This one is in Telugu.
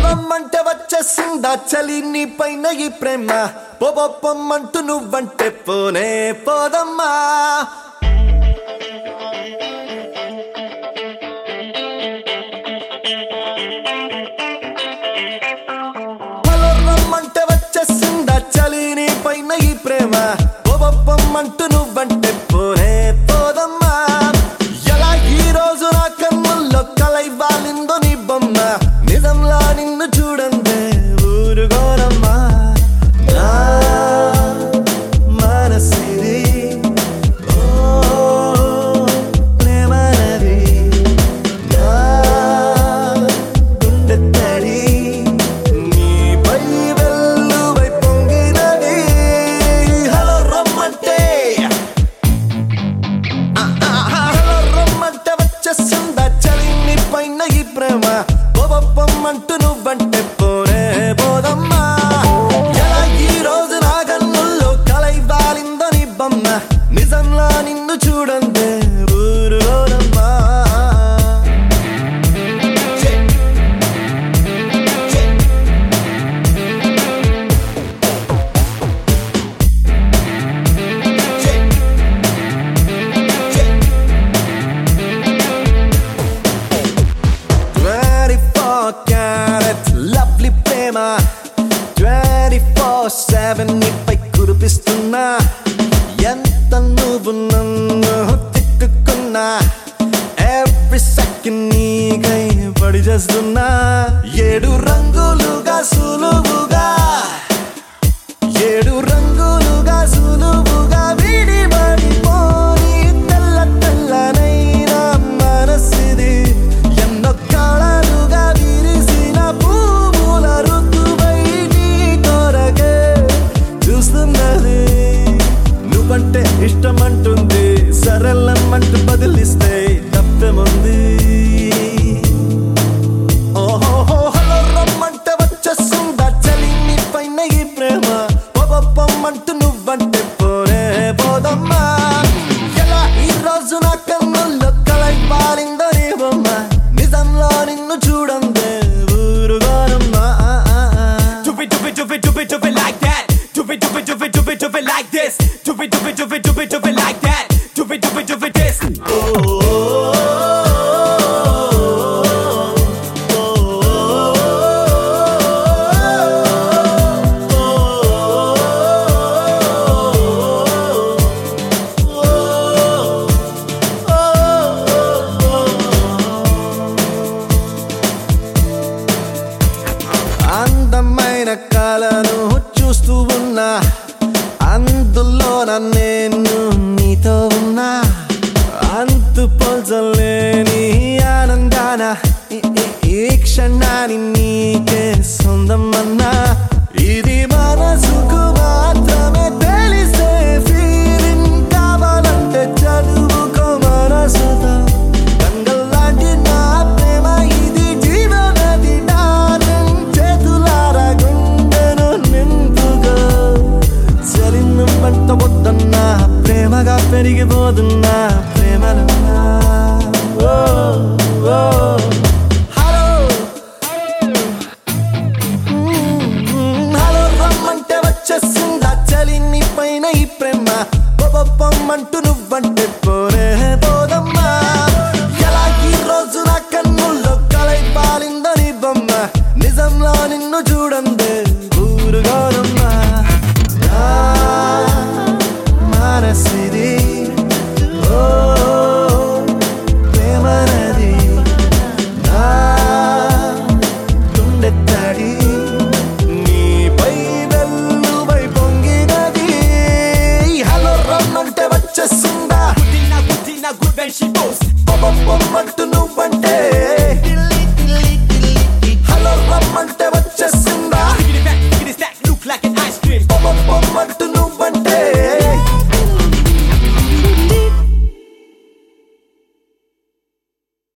రమ్మంటే వచ్చేసిందా చలి నీ పైన ఈ ప్రేమ పొప్పమ్మంటూ నువ్వంటే పోనే పోదమ్మా హలో రమ్మంటే వచ్చేసిందా చలి నీ పైన ఈ ప్రేమ పొప్పమ్మంటూ నువ్వంటే పోనే పోదమ్మా ఎలా ఈ రోజు నా కన్నుల్లో కలై వాలిందో నీ బొమ్మ నిజంలా నిన్ను చూడందే ఊరుగోనమ్మా నా మనసిది ఓ ప్రేమనది నా గుండె తడి నీపై వెల్లువై పొంగినది హలో రమ్మంటే హలో రమ్మంటే వచ్చేసిందా చలి నీ పైన ఈ ప్రేమ పొప్పమ్మంటూ నువ్వంటే పోనే పోదమ్మా ఎలా ఈ రోజు నా కన్నుల్లో కలై వాలిందో నీ బొమ్మ నిజంలా నిన్ను చూడందే ఊరులోనమ్మా చె చె చె Twenty-four carat lovely ప్రేమ ట్వంటీ ఫోర్ సెవెన్ నీపై కురిపిస్తున్నా ఎంత నువ్వు నన్ను తిట్టుకున్నా ఎవ్రీ సెకండ్ నీకై పడి చేస్తున్నా ఏడు రంగులుగా సులువుగా ఏడు రంగులుగా సులువుగా విడిపడిపోని తెల్ల తెల్లనైన మనసిది ఎన్నో కళలుగా విరిసిన పువ్వుల ఋతువై నీ కొరకే చూస్తున్నది నువ్వంటే ఇష్టమంటుంది సరళమ్మంటూ బదిలిస్తే తప్పేముంది ఓహో హలో రమ్మంటే వచ్చేస్తుందా చలి నీ పైన ఈ ప్రేమ పొప్పమ్మంటూ నువ్వంటే పోనే పోదమ్మా ఎలా ఈ రోజు నా కన్నుల్లో కలై పాలిందో నీ బొమ్మ నిజంలో నిన్ను చూడందే ఊరుగోనమ్మా Do it, do it, do it, do it, do it like that. Do it, do it, do it, do it, do it like this. Do it, do it, do it, do it, do it like that. Do it, do it, do it, this. అందమైన కళను చూస్తూ ఉన్నా అందులో నేను నీతో ఉన్నా అంతు పొందలేని ఆనందాన ఈ- ఈ- ఈ క్షణాన్ని నీకే సొందమన్నా ఇది మనసుకు మాత్రమే తెలిసే ఫీలింగ్ కావాలంటే చదువుకో మనసుతో గంగల్లాంటి నా ప్రేమ ఇది జీవనది డార్లింగ్ చేతులారా గుండెను నింపుగా చలిను పంట వద్దన్నా ప్రేమగా పెరిగిపోతున్నా ప్రేమలన్నా ఓ, ఓ. హలో మ్మ్, హలో రమ్మంటే వచ్చేసిందా చలి నీ పైన ఈ ప్రేమ పొప్పమ్మంటూ నువ్వంటే పోనే పోదమ్మా ఎలా ఈ రోజు నా కన్నుల్లో కలై పాలిందో నీ బొమ్మ నిజంలో నిన్ను చూడందే